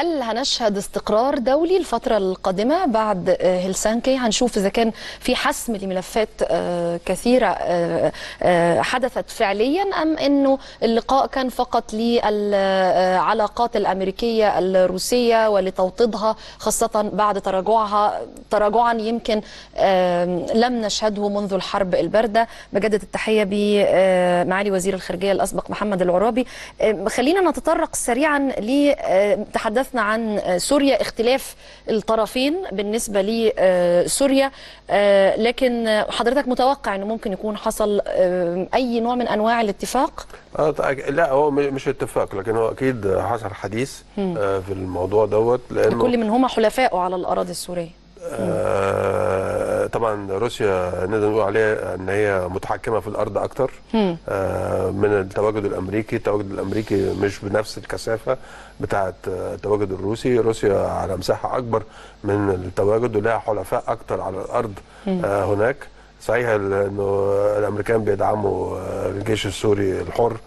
هل هنشهد استقرار دولي الفترة القادمة بعد آه، هلسانكي هنشوف إذا كان في حسم لملفات آه، كثيرة آه، آه، حدثت فعليا أم أنه اللقاء كان فقط للعلاقات الأمريكية الروسية ولتوطيدها خاصة بعد تراجعها تراجعا يمكن آم، لم نشهده منذ الحرب الباردة بجدد التحية بمعالي وزير الخارجية الأسبق محمد العرابي آم، خلينا نتطرق سريعا ل آم، تحدثنا عن آه، سوريا اختلاف الطرفين بالنسبة لسوريا آه، لكن آه، حضرتك متوقع أنه ممكن يكون حصل آم، أي نوع من أنواع الاتفاق اه طيب، لا هو م- مش اتفاق لكن هو اكيد حصل حديث آه في الموضوع دوت لانه كل من هما حلفائه على الأراضي السورية آه طبعا روسيا نقدر نقول عليها ان هي متحكمه في الارض اكتر آه من التواجد الامريكي التواجد الامريكي مش بنفس الكثافه بتاعه آه، التواجد الروسي روسيا على مساحه اكبر من التواجد ولها حلفاء اكتر على الارض آه هناك صحيح ال- انه الامريكان بيدعموا آه، الجيش السوري الحر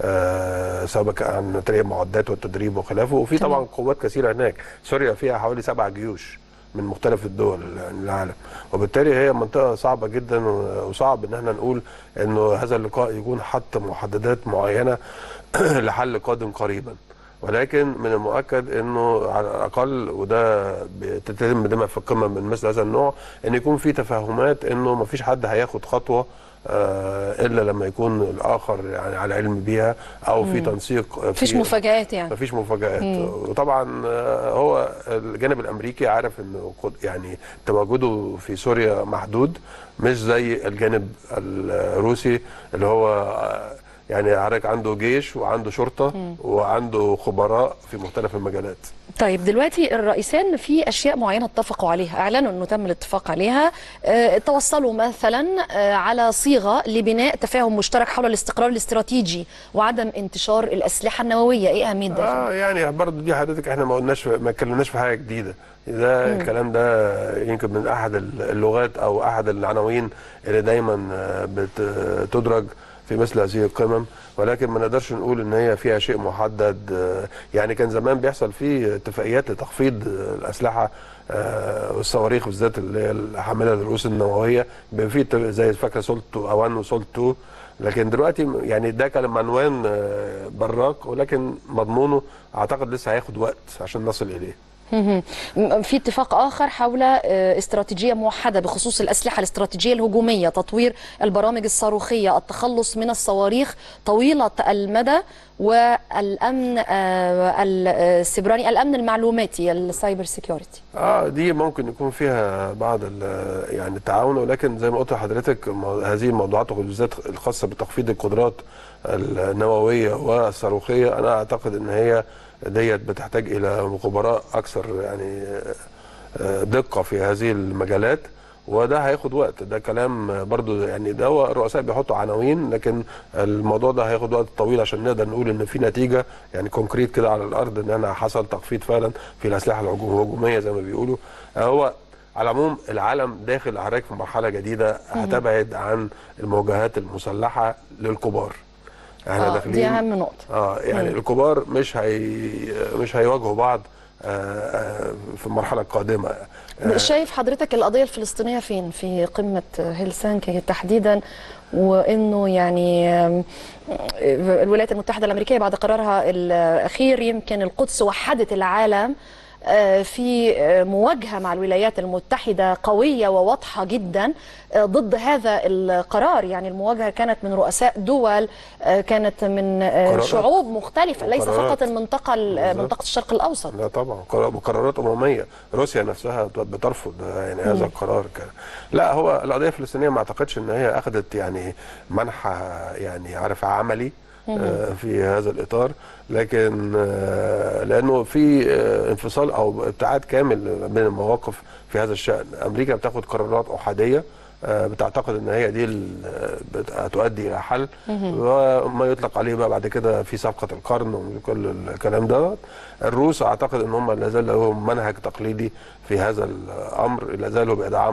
آه، سواء كان عن طريق المعدات والتدريب وخلافه وفي طبعا قوات كثيره هناك سوريا فيها حوالي سبع جيوش من مختلف الدول العالم وبالتالي هي منطقه صعبه جدا و- وصعب ان احنا نقول انه هذا اللقاء يكون حط محددات معينه لحل قادم قريبا ولكن من المؤكد انه على الاقل وده بتتم دايما في القمه من مثل هذا النوع ان يكون في تفاهمات انه ما فيش حد هياخد خطوه آه، الا لما يكون الاخر يعني على علم بيها او في تنسيق آه، مفيش في- مفاجآت يعني مفيش مفاجآت وطبعا آه، هو الجانب الامريكي عارف انه قد- يعني تواجده في سوريا محدود مش زي الجانب الروسي اللي هو آه، يعني حضرتك عنده جيش وعنده شرطه وعنده خبراء في مختلف المجالات طيب دلوقتي الرئيسان في اشياء معينه اتفقوا عليها اعلنوا انه تم الاتفاق عليها اه توصلوا مثلا اه على صيغه لبناء تفاهم مشترك حول الاستقرار الاستراتيجي وعدم انتشار الاسلحه النوويه ايه اهميه ده اه يعني برضه دي حضرتك احنا ما قلناش ما اتكلمناش في حاجه جديده ده الكلام ده يمكن من احد اللغات او احد العناوين اللي دايما آه، بتدرج في مثل هذه القمم ولكن ما نقدرش نقول ان هي فيها شيء محدد آه، يعني كان زمان بيحصل فيه اتفاقيات لتخفيض آه، الاسلحه آه، والصواريخ بالذات اللي هي الحامله للرؤوس النوويه بيبقى فيه ت- زي فاكره سولت 1 وسولت 2 لكن دلوقتي يعني ده كان عنوان آه، براق ولكن مضمونه اعتقد لسه هياخد وقت عشان نصل اليه مهم. م- في اتفاق آخر حول آه، استراتيجية موحدة بخصوص الأسلحة الاستراتيجية الهجومية تطوير البرامج الصاروخية التخلص من الصواريخ طويلة المدى والأمن آه، السبراني الأمن المعلوماتي السايبر سيكيورتي اه دي ممكن يكون فيها بعض ال- يعني التعاون ولكن زي ما قلت لحضرتك مو- هذه الموضوعات وبالذات الخاصه بتخفيض القدرات النوويه والصاروخيه انا اعتقد ان هي ديت بتحتاج الى خبراء اكثر يعني آه، دقه في هذه المجالات وده هياخد وقت ده كلام برضو يعني ده هو الرؤساء بيحطوا عناوين لكن الموضوع ده هياخد وقت طويل عشان نقدر نقول ان في نتيجه يعني كونكريت كده على الارض ان انا حصل تخفيض فعلا في الاسلحه الهجوم- الهجوميه زي ما بيقولوا هو على العموم العالم داخل حضرتك في مرحله جديده هتبعد عن المواجهات المسلحه للكبار احنا آه، داخلين دي أهم نقطة اه يعني مم. الكبار مش هي مش هيواجهوا بعض آه، آه، في المرحله القادمه آه، شايف حضرتك القضية الفلسطينية فين في قمة هلسانكي تحديدا وانه يعني آم، الولايات المتحدة الأمريكية بعد قرارها الأخير يمكن القدس وحدت العالم آه، في آه، مواجهة مع الولايات المتحدة قوية وواضحة جدا آه، ضد هذا القرار يعني المواجهة كانت من رؤساء دول آه، كانت من آه، قرارات. شعوب مختلفة ليس وقرارات. فقط المنطقة بالظبط. منطقة الشرق الأوسط لا طبعا قرار- قرارات امميه روسيا نفسها بترفض يعني هذا القرار كان لا هو القضيه الفلسطينيه ما اعتقدش ان هي اخذت يعني منحى يعني عارف عملي آه، في هذا الاطار لكن آه، لانه في آه، انفصال او ابتعاد كامل بين المواقف في هذا الشان امريكا بتاخد قرارات احاديه آه، بتعتقد ان هي دي ال- بت- هتؤدي الى حل وما يطلق عليه بقى بعد كده في صفقه القرن وكل الكلام ده الروس اعتقد ان هم لا زال لهم منهج تقليدي في هذا الامر لا زالوا بيدعموا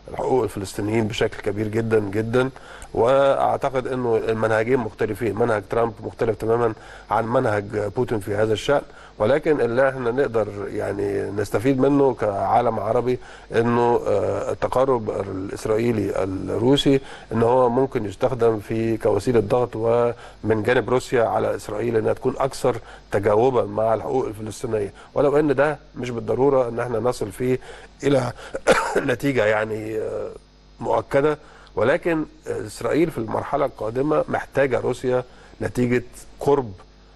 حقوق الفلسطينيين بشكل كبير جدا جدا واعتقد انه المنهجين مختلفين منهج ترامب مختلف تماما عن منهج بوتين في هذا الشان ولكن اللي احنا نقدر يعني نستفيد منه كعالم عربي انه آه، التقارب الاسرائيلي الروسي ان هو ممكن يستخدم في كوسيله ضغط ومن جانب روسيا على اسرائيل انها تكون اكثر تجاوبا مع الحقوق الفلسطينيه ولو ان ده مش بالضروره ان احنا نصل فيه الى نتيجه يعني آه، مؤكده ولكن اسرائيل في المرحله القادمه محتاجه روسيا نتيجه قرب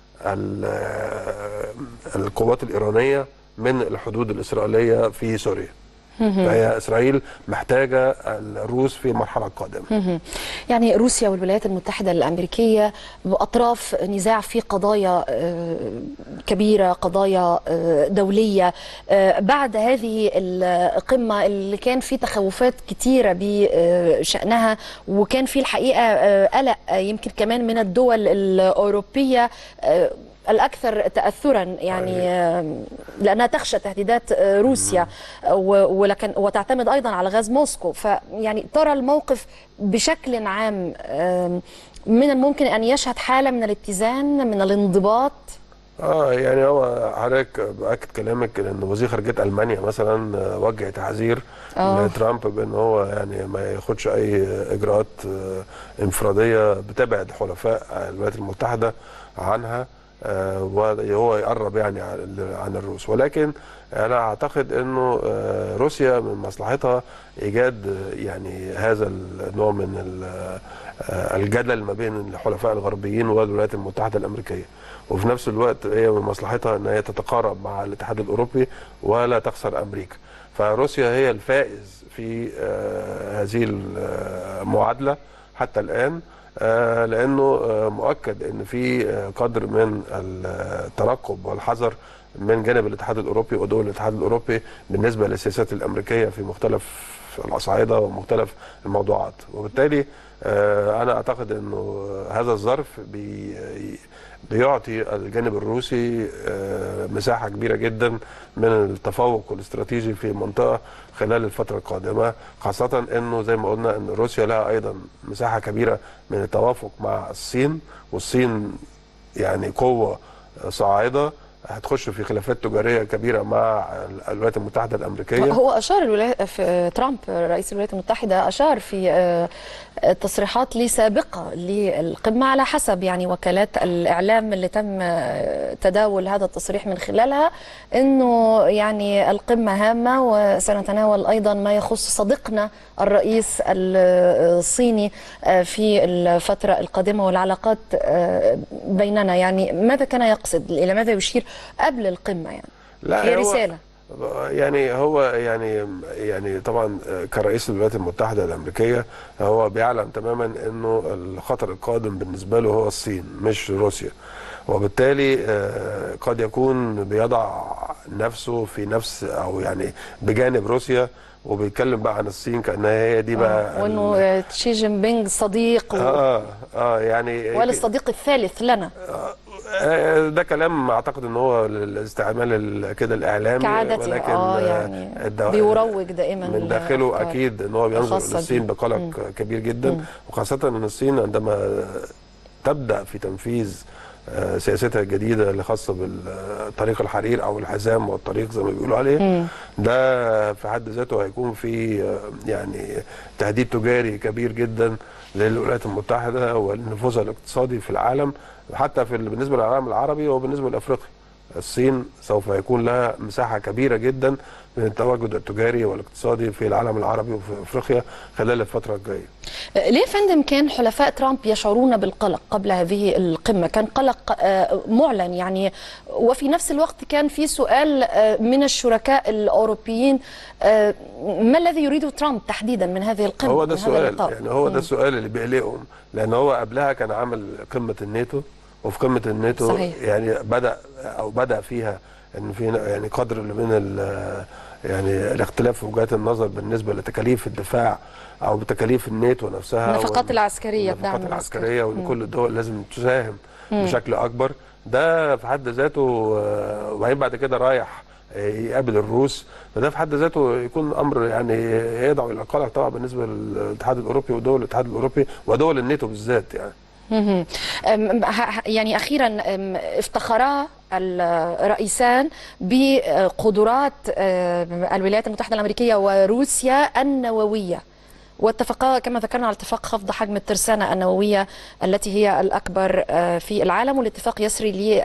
ال- القوات الايرانيه من الحدود الاسرائيليه في سوريا فهي اسرائيل محتاجه الروس في المرحله القادمه يعني روسيا والولايات المتحدة الأمريكية بأطراف نزاع في قضايا آه، كبيرة قضايا آه، دولية آه، بعد هذه القمة اللي كان في تخوفات كتيرة بشأنها وكان في الحقيقة آه، قلق آه، يمكن كمان من الدول الأوروبية آه، الأكثر تأثرا يعني آه، لأنها تخشى تهديدات آه، روسيا آه، و- ولكن وتعتمد أيضا على غاز موسكو فيعني ترى الموقف بشكل عام آم، من الممكن أن يشهد حالة من الاتزان من الانضباط اه يعني هو حضرتك باكد كلامك ان وزير خارجيه المانيا مثلا آه، وجه تحذير آه. لترامب بان هو يعني ما ياخدش اي اجراءات آه، انفراديه بتبعد حلفاء الولايات المتحده عنها آه، وهو يقرب يعني عن عن الروس ولكن انا اعتقد انه آه، روسيا من مصلحتها ايجاد آه، يعني هذا النوع من ال- آه، الجدل ما بين الحلفاء الغربيين والولايات المتحده الامريكيه وفي نفس الوقت هي من مصلحتها ان هي تتقارب مع الاتحاد الاوروبي ولا تخسر امريكا فروسيا هي الفائز في آه، هذه المعادله حتى الان آه، لانه آه، مؤكد ان في آه، قدر من الترقب والحذر من جانب الاتحاد الاوروبي ودول الاتحاد الاوروبي بالنسبه للسياسات الامريكيه في مختلف الاصعده ومختلف الموضوعات وبالتالي آه، انا اعتقد انه هذا الظرف بي بيعطي الجانب الروسي آه، مساحه كبيره جدا من التفوق الاستراتيجي في المنطقه خلال الفتره القادمه خاصه انه زي ما قلنا ان روسيا لها ايضا مساحه كبيره من التوافق مع الصين والصين يعني قوه صاعده هتخش في خلافات تجاريه كبيره مع الولايات المتحده الامريكيه هو أشار الولايات في ترامب رئيس الولايات المتحدة أشار في آه، تصريحات لي سابقة للقمة على حسب يعني وكالات الإعلام اللي تم آه، تداول هذا التصريح من خلالها أنه يعني القمة هامة وسنتناول أيضا ما يخص صديقنا الرئيس الصيني آه، في الفترة القادمة والعلاقات آه، بيننا يعني ماذا كان يقصد إلى ماذا يشير قبل القمة يعني لا هي هو- رسالة يعني هو يعني يعني طبعا كرئيس الولايات المتحده الامريكيه هو بيعلم تماما انه الخطر القادم بالنسبه له هو الصين مش روسيا وبالتالي آه، قد يكون بيضع نفسه في نفس او يعني بجانب روسيا وبيتكلم بقى عن الصين كانها هي دي بقى ال- وانه شي جين بينج صديق و... اه اه يعني ولا الصديق الثالث لنا آه، ده كلام اعتقد ان هو الاستعمال ال- كده الاعلامي كعادته ولكن اه آه، يعني الدو- بيروج دائما من داخله الأفكار. اكيد ان هو بينظر الخاصة للصين بيه. بقلق كبير جدا وخاصه ان الصين عندما تبدا في تنفيذ آه، سياستها الجديده اللي خاصه بالطريق الحرير او الحزام والطريق زي ما بيقولوا عليه ده في حد ذاته هيكون في آه، يعني تهديد تجاري كبير جدا للولايات المتحده ونفوذها الاقتصادي في العالم حتى في ال- بالنسبه للعالم العربي وبالنسبه لافريقيا الصين سوف يكون لها مساحه كبيره جدا من التواجد التجاري والاقتصادي في العالم العربي وفي افريقيا خلال الفتره الجايه. ليه يا فندم كان حلفاء ترامب يشعرون بالقلق قبل هذه القمة كان قلق آه، معلن يعني وفي نفس الوقت كان في سؤال آه، من الشركاء الأوروبيين آه، ما الذي يريده ترامب تحديدا من هذه القمة هو ده من هذا السؤال اللقاء؟ يعني هو ده السؤال اللي بيقلقهم لان هو قبلها كان عامل قمه الناتو وفي قمه الناتو صحيح. يعني بدا او بدا فيها ان في يعني قدر من ال- يعني الاختلاف في وجهات النظر بالنسبه لتكاليف الدفاع او بتكاليف الناتو نفسها النفقات وال- العسكرية الدعم النفقات العسكري العسكريه وان كل الدول لازم تساهم بشكل اكبر ده في حد ذاته آه، وبعدين بعد كده رايح يقابل الروس فده في حد ذاته يكون امر يعني يدعو الى القلق طبعا بالنسبه للاتحاد الاوروبي ودول الاتحاد الاوروبي ودول الناتو بالذات يعني مهم. أم، ه- ه- يعني اخيرا أم، افتخرا الرئيسان بقدرات أم، الولايات المتحده الامريكيه وروسيا النوويه واتفقا كما ذكرنا على اتفاق خفض حجم الترسانة النووية التي هي الأكبر آه، في العالم والاتفاق يسري ل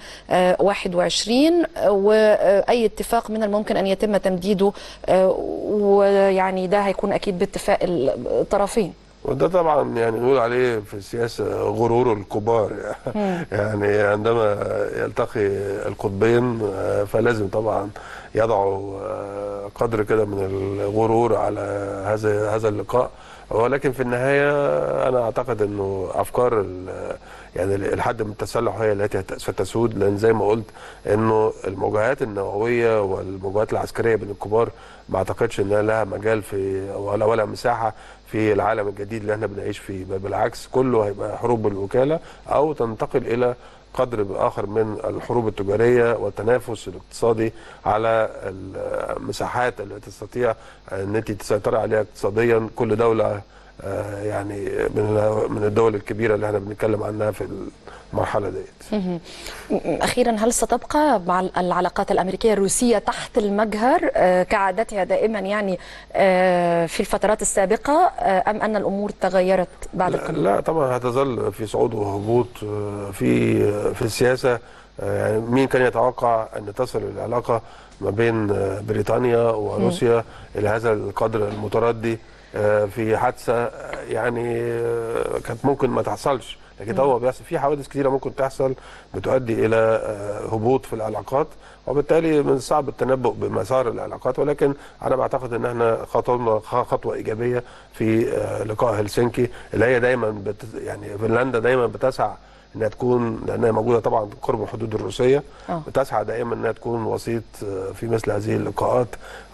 2021 وأي اتفاق من الممكن أن يتم تمديده آه، ويعني ده هيكون أكيد باتفاق الطرفين وده طبعا يعني نقول عليه في السياسه غرور الكبار يعني عندما يلتقي القطبين آه، فلازم طبعا يضعوا آه، قدر كده من الغرور على هذا هذا اللقاء ولكن في النهايه انا اعتقد انه افكار ال- يعني الحد من التسلح هي التي ستسود لان زي ما قلت انه المواجهات النوويه والمواجهات العسكريه بين الكبار ما اعتقدش انها لها مجال في ولا ولا مساحه في العالم الجديد اللي احنا بنعيش فيه بل بالعكس كله هيبقى حروب بالوكاله او تنتقل الى قدر اخر من الحروب التجاريه والتنافس الاقتصادي على المساحات التي تستطيع ان انت تسيطري عليها اقتصاديا كل دوله آه، يعني من من الدول الكبيره اللي احنا بنتكلم عنها في المرحله ديت أخيرا هل ستبقى مع العلاقات الأمريكية الروسية تحت المجهر آه، كعادتها دائما يعني آه، في الفترات السابقة آه، أم أن الأمور تغيرت بعد لا, القمة؟ لا طبعا هتظل في صعود وهبوط آه، في آه، في السياسه آه، يعني مين كان يتوقع ان تصل العلاقه ما بين آه، بريطانيا وروسيا الى هذا القدر المتردي آه، في حادثه آه، يعني آه، كانت ممكن ما تحصلش لكن هو بيحصل في حوادث كثيره ممكن تحصل بتؤدي الى آه، هبوط في العلاقات وبالتالي من الصعب التنبؤ بمسار العلاقات ولكن انا بعتقد ان احنا خطونا خطوه ايجابيه في آه، لقاء هلسنكي اللي هي دايما بت يعني فنلندا دايما بتسعى انها تكون لانها موجوده طبعا قرب الحدود الروسيه آه. بتسعى دائما انها تكون وسيط آه، في مثل هذه اللقاءات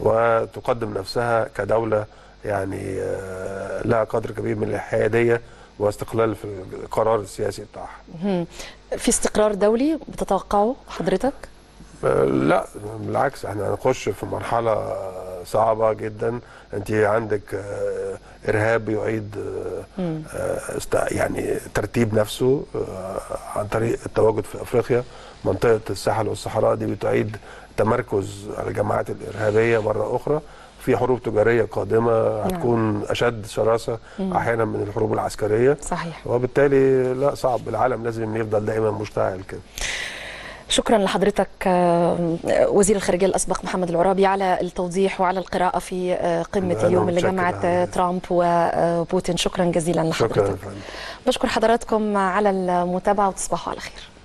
وتقدم نفسها كدوله يعني آه، لها قدر كبير من الحياديه واستقلال في القرار السياسي بتاعها مهم. في استقرار دولي بتتوقعه حضرتك؟ آه، لا بالعكس احنا هنخش في مرحلة صعبة جدا انت عندك آه، ارهاب يعيد آه، آه، است- يعني ترتيب نفسه آه، عن طريق التواجد في افريقيا منطقة الساحل والصحراء دي بتعيد تمركز الجماعات الارهابية مرة اخرى في حروب تجارية قادمة هتكون اشد شراسة احيانا من الحروب العسكرية صحيح وبالتالي لا صعب العالم لازم يفضل دائما مشتعل كده شكرا لحضرتك آه، وزير الخارجية الأسبق محمد العرابي على التوضيح وعلى القراءة في آه، قمة أنا اليوم اللي متشكر جمعت على آه، ذلك. ترامب وبوتين شكرا جزيلا شكرا يا لحضرتك فندم بشكر حضراتكم على المتابعة وتصبحوا على خير